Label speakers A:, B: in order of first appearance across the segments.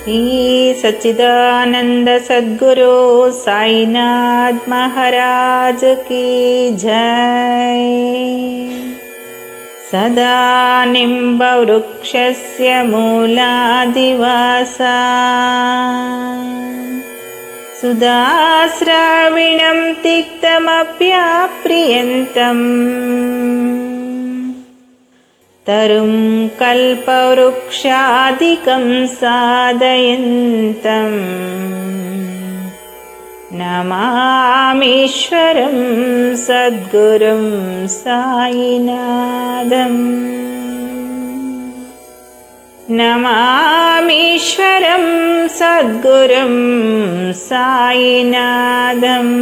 A: श्री सच्चिदानंद सद्गुरु साईनाथ महाराज की जय सदा निम्बवृक्षस्य मूलादिवासा सुधाश्राविणं तिक्तमप्याप्रियन्तम् तरुं कल्पवृक्षादिकं साधयन्तम् नमामीश्वरं सद्गुरुं साईनाथम् नमामीश्वरं सद्गुरुं సాయినాథం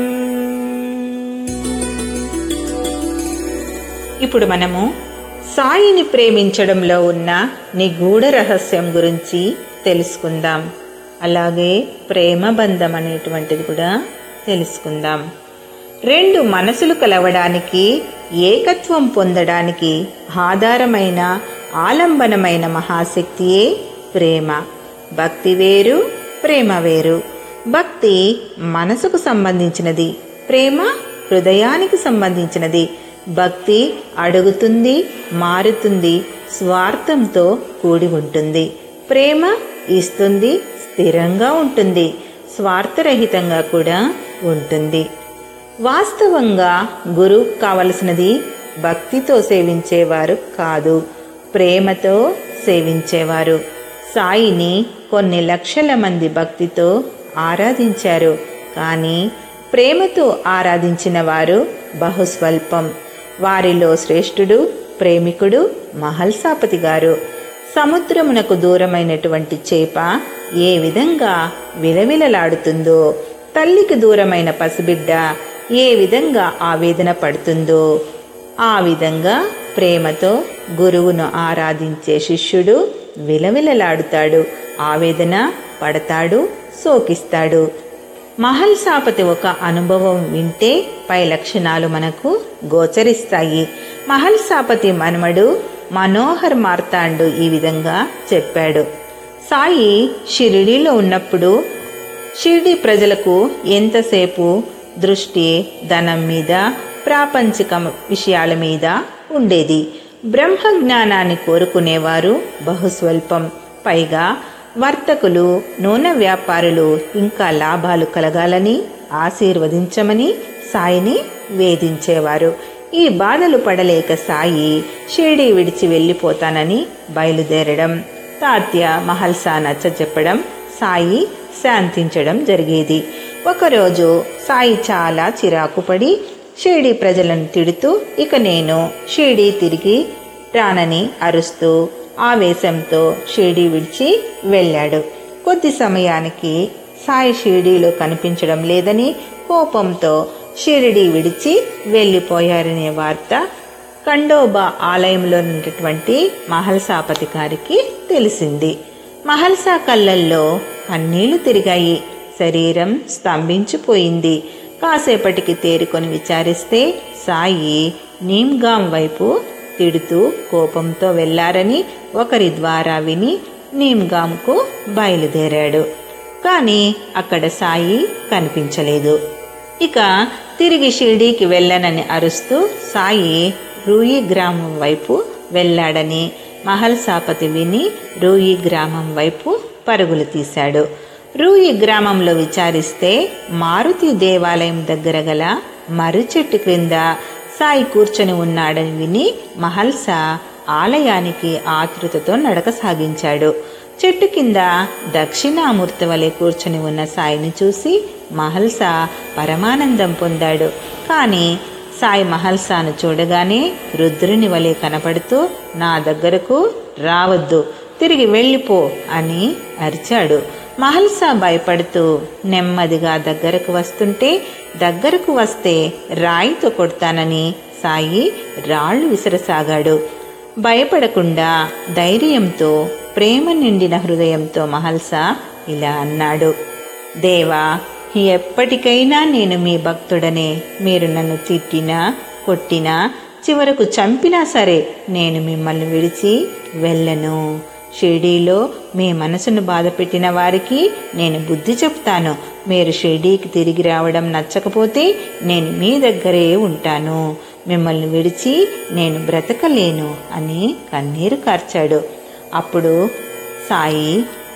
A: ఇప్పుడు మనము సాయిని ప్రేమించడంలో ఉన్న నిగూఢ రహస్యం గురించి తెలుసుకుందాం అలాగే ప్రేమ బంధం అనేటువంటిది కూడా తెలుసుకుందాం రెండు మనసులు కలవడానికి ఏకత్వం పొందడానికి ఆధారమైన ఆలంబనమైన మహాశక్తియే ప్రేమ భక్తి వేరు ప్రేమ వేరు భక్తి మనసుకు సంబంధించినది ప్రేమ హృదయానికి సంబంధించినది భక్తి అడుగుతుంది మారుతుంది స్వార్థంతో కూడి ఉంటుంది ప్రేమ ఇస్తుంది స్థిరంగా ఉంటుంది స్వార్థరహితంగా కూడా ఉంటుంది వాస్తవంగా గురువు కావలసినది భక్తితో సేవించేవారు కాదు ప్రేమతో సేవించేవారు సాయిని కొన్ని లక్షల మంది భక్తితో ఆరాధించారు కానీ ప్రేమతో ఆరాధించిన వారు బహుస్వల్పం వారిలో శ్రేష్ఠుడు ప్రేమికుడు మహల్సాపతి గారు సముద్రమునకు దూరమైనటువంటి చేప ఏ విధంగా విలవిలలాడుతుందో తల్లికి దూరమైన పసిబిడ్డ ఏ విధంగా ఆవేదన పడుతుందో ఆ విధంగా ప్రేమతో గురువును ఆరాధించే శిష్యుడు విలవిలలాడుతాడు ఆవేదన పడతాడు శోకిస్తాడు మహల్సాపతి ఒక అనుభవం వింటే పై లక్షణాలు మనకు గోచరిస్తాయి మహల్సాపతి మనమడు మనోహర్ మార్తాండు ఈ విధంగా చెప్పాడు సాయి షిరిడీలో ఉన్నప్పుడు షిరిడి ప్రజలకు ఎంతసేపు దృష్టి ధనం మీద ప్రాపంచిక విషయాల మీద ఉండేది బ్రహ్మ జ్ఞానాన్ని కోరుకునేవారు బహుస్వల్పం పైగా వర్తకులు నూనె వ్యాపారులు ఇంకా లాభాలు కలగాలని ఆశీర్వదించమని సాయిని వేధించేవారు ఈ బాధలు పడలేక సాయి షిరిడి విడిచి వెళ్ళిపోతానని బయలుదేరడం తాత్య మహల్సా నచ్చ చెప్పడం సాయి శాంతించడం జరిగేది ఒకరోజు సాయి చాలా చిరాకు పడి షిరిడి ప్రజలను తిడుతూ ఇక నేను షిరిడి తిరిగి రానని అరుస్తూ ఆవేశంతో షిరిడి విడిచి వెళ్ళాడు కొద్ది సమయానికి సాయి షిరిడీలో కనిపించడం లేదని కోపంతో షిరిడి విడిచి వెళ్ళిపోయారనే వార్త ఖండోబా ఆలయంలో ఉన్నటువంటి మహల్సాపతి గారికి తెలిసింది మహల్సా కళ్ళల్లో కన్నీళ్లు తిరిగాయి శరీరం స్తంభించిపోయింది కాసేపటికి తేరుకొని విచారిస్తే సాయి నీమ్గాం వైపు తిడుతూ కోపంతో వెళ్లారని ఒకరి ద్వారా విని నీమ్గాంకు బయలుదేరాడు కానీ అక్కడ సాయి కనిపించలేదు ఇక తిరిగి షిర్డీకి వెళ్ళనని అరుస్తూ సాయి రూయి గ్రామం వైపు వెళ్ళాడని మహల్సాపతి విని రూయి గ్రామం వైపు పరుగులు తీశాడు రూయి గ్రామంలో విచారిస్తే మారుతి దేవాలయం దగ్గర గల మర్రి చెట్టు క్రింద సాయి కూర్చొని ఉన్నాడని విని మహల్సా ఆలయానికి ఆతృతతో నడక సాగించాడు చెట్టు కింద దక్షిణామూర్తి వలె కూర్చొని ఉన్న సాయిని చూసి మహల్సా పరమానందం పొందాడు కానీ సాయి మహల్సాను చూడగానే రుద్రుని వలె కనపడుతూ నా దగ్గరకు రావద్దు తిరిగి వెళ్ళిపో అని అరిచాడు మహల్సా భయపడుతూ నెమ్మదిగా దగ్గరకు వస్తుంటే దగ్గరకు వస్తే రాయితో కొడతానని సాయి రాళ్లు విసరసాగాడు భయపడకుండా ధైర్యంతో ప్రేమ నిండిన హృదయంతో మహల్సా ఇలా అన్నాడు దేవా ఎప్పటికైనా నేను మీ భక్తుడనే మీరు నన్ను తిట్టినా కొట్టినా చివరకు చంపినా సరే నేను మిమ్మల్ని విడిచి వెళ్ళను షిర్డీలో మీ మనసును బాధపెట్టిన వారికి నేను బుద్ధి చెప్తాను మీరు షిర్డీకి తిరిగి రావడం నచ్చకపోతే నేను మీ దగ్గరే ఉంటాను మిమ్మల్ని విడిచి నేను బ్రతకలేను అని కన్నీరు కార్చాడు అప్పుడు సాయి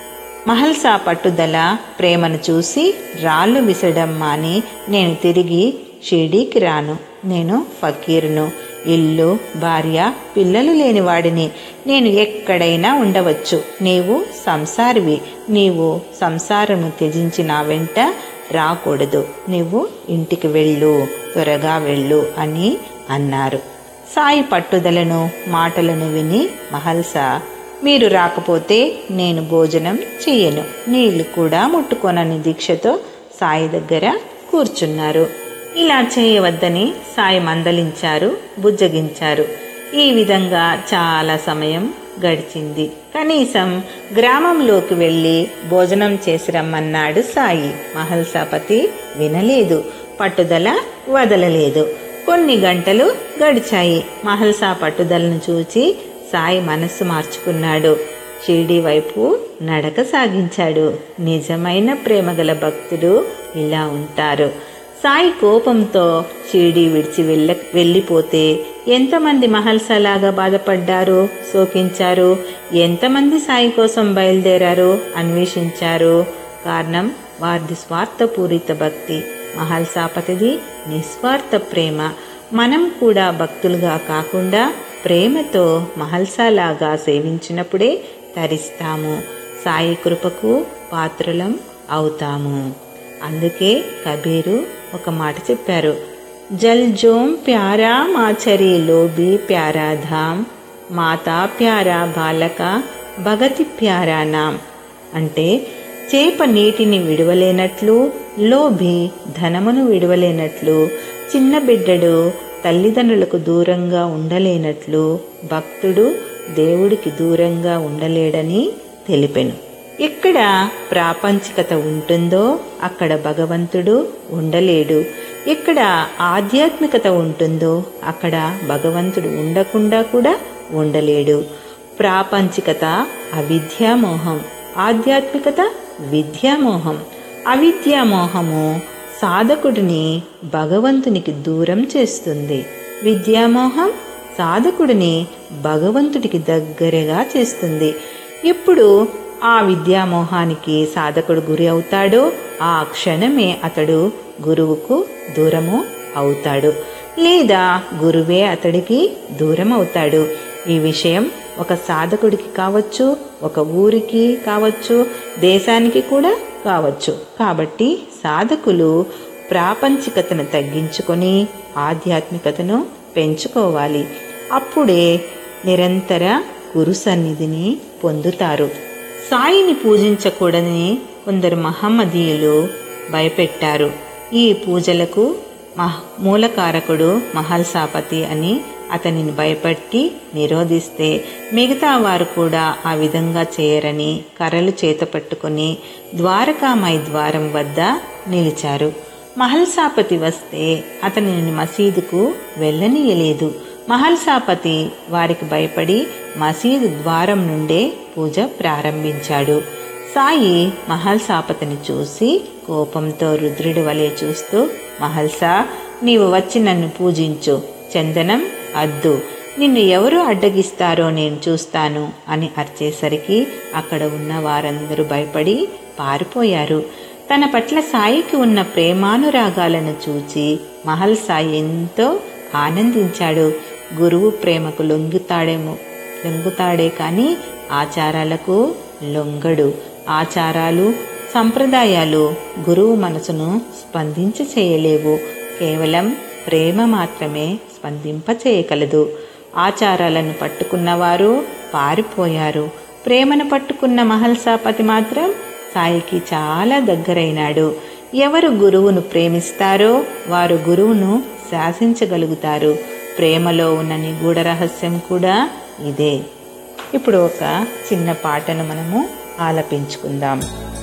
A: మహల్సా పట్టుదల ప్రేమను చూసి రాళ్ళు విసడం మాని నేను తిరిగి షిర్డీకి రాను నేను ఫకీరును ఇల్లు భార్య పిల్లలు లేనివాడిని నేను ఎక్కడైనా ఉండవచ్చు నీవు సంసారివి నీవు సంసారము త్యజించి నా వెంట రాకూడదు నీవు ఇంటికి వెళ్ళు త్వరగా వెళ్ళు అని అన్నారు సాయి పట్టుదలను మాటలను విని మహల్సా మీరు రాకపోతే నేను భోజనం చెయ్యను నీళ్లు కూడా ముట్టుకొనని దీక్షతో సాయి దగ్గర కూర్చున్నారు ఇలా చేయవద్దని సాయి మందలించారు బుజ్జగించారు ఈ విధంగా చాలా సమయం గడిచింది కనీసం గ్రామంలోకి వెళ్ళి భోజనం చేసి రమ్మన్నాడు సాయి మహల్సాపతి వినలేదు పట్టుదల వదలలేదు కొన్ని గంటలు గడిచాయి మహల్సా పట్టుదలను చూచి సాయి మనస్సు మార్చుకున్నాడు షిరిడి వైపు నడక సాగించాడు నిజమైన ప్రేమగల భక్తుడు ఇలా ఉంటారు సాయి కోపంతో షిరిడి విడిచి వెళ్ళ వెళ్ళిపోతే ఎంతమంది మహల్సలాగా బాధపడ్డారు శోకించారు ఎంతమంది సాయి కోసం బయలుదేరారు అన్వేషించారు కారణం వారిది స్వార్థపూరిత భక్తి మహల్సాపతిది నిస్వార్థ ప్రేమ మనం కూడా భక్తులుగా కాకుండా ప్రేమతో మహల్సాలాగా సేవించినప్పుడే తరిస్తాము సాయి కృపకు పాత్రులం అవుతాము అందుకే కబీరు ఒక మాట చెప్పారు జల్ జోం ప్యారా మాచరి లోబి ప్యారా ధామ్ మాతా ప్యారా బాలక భగతి ప్యారా నామ్ అంటే చేప నీటిని విడవలేనట్లు లోభి ధనమును విడవలేనట్లు చిన్న బిడ్డడు తల్లిదండ్రులకు దూరంగా ఉండలేనట్లు భక్తుడు దేవుడికి దూరంగా ఉండలేడని తెలిపెను ఎక్కడ ప్రాపంచికత ఉంటుందో అక్కడ భగవంతుడు ఉండలేడు ఎక్కడ ఆధ్యాత్మికత ఉంటుందో అక్కడ భగవంతుడు ఉండకుండా కూడా ఉండలేడు ప్రాపంచికత అవిద్యామోహం ఆధ్యాత్మికత విద్యామోహం అవిద్యామోహము సాధకుడిని భగవంతునికి దూరం చేస్తుంది విద్యామోహం సాధకుడిని భగవంతుడికి దగ్గరగా చేస్తుంది ఎప్పుడు ఆ విద్యామోహానికి సాధకుడు గురి అవుతాడో ఆ క్షణమే అతడు గురువుకు దూరము అవుతాడు లేదా గురువే అతడికి దూరం అవుతాడు ఈ విషయం ఒక సాధకుడికి కావచ్చు ఒక ఊరికి కావచ్చు దేశానికి కూడా కావచ్చు కాబట్టి సాధకులు ప్రాపంచికతను తగ్గించుకొని ఆధ్యాత్మికతను పెంచుకోవాలి అప్పుడే నిరంతర గురు సన్నిధిని పొందుతారు సాయిని పూజించకూడని కొందరు మహమ్మదీయులు భయపెట్టారు ఈ పూజలకు మహ్ మూలకారకుడు మహల్సాపతి అని అతనిని భయపట్టి నిరోధిస్తే మిగతా వారు కూడా ఆ విధంగా చేయరని కర్రలు చేత పట్టుకుని ద్వారకామాయి ద్వారం వద్ద నిలిచారు మహల్సాపతి వస్తే అతనిని మసీదుకు వెళ్ళనీయలేదు మహల్సాపతి వారికి భయపడి మసీదు ద్వారం నుండే పూజ ప్రారంభించాడు సాయి మహల్సాపతిని చూసి కోపంతో రుద్రుడి వలె చూస్తూ మహల్సా నీవు వచ్చి నన్ను పూజించు చందనం అద్దు నిన్ను ఎవరు అడ్డగిస్తారో నేను చూస్తాను అని అర్చేసరికి అక్కడ ఉన్న వారందరూ భయపడి పారిపోయారు తన పట్ల సాయికి ఉన్న ప్రేమానురాగాలను చూచి మహల్ సాయి ఎంతో ఆనందించాడు గురువు ప్రేమకు లొంగుతాడేమో లొంగుతాడే కానీ ఆచారాలకు లొంగడు ఆచారాలు సంప్రదాయాలు గురువు మనసును స్పందించ చేయలేవు కేవలం ప్రేమ మాత్రమే స్పందింప చేయగలదు ఆచారాలను పట్టుకున్నవారు పారిపోయారు ప్రేమను పట్టుకున్న మహల్సాపతి మాత్రం సాయికి చాలా దగ్గరైనాడు ఎవరు గురువును ప్రేమిస్తారో వారు గురువును శాసించగలుగుతారు ప్రేమలో ఉన్న నిగూఢ రహస్యం కూడా ఇదే ఇప్పుడు ఒక చిన్న పాటను మనము ఆలపించుకుందాం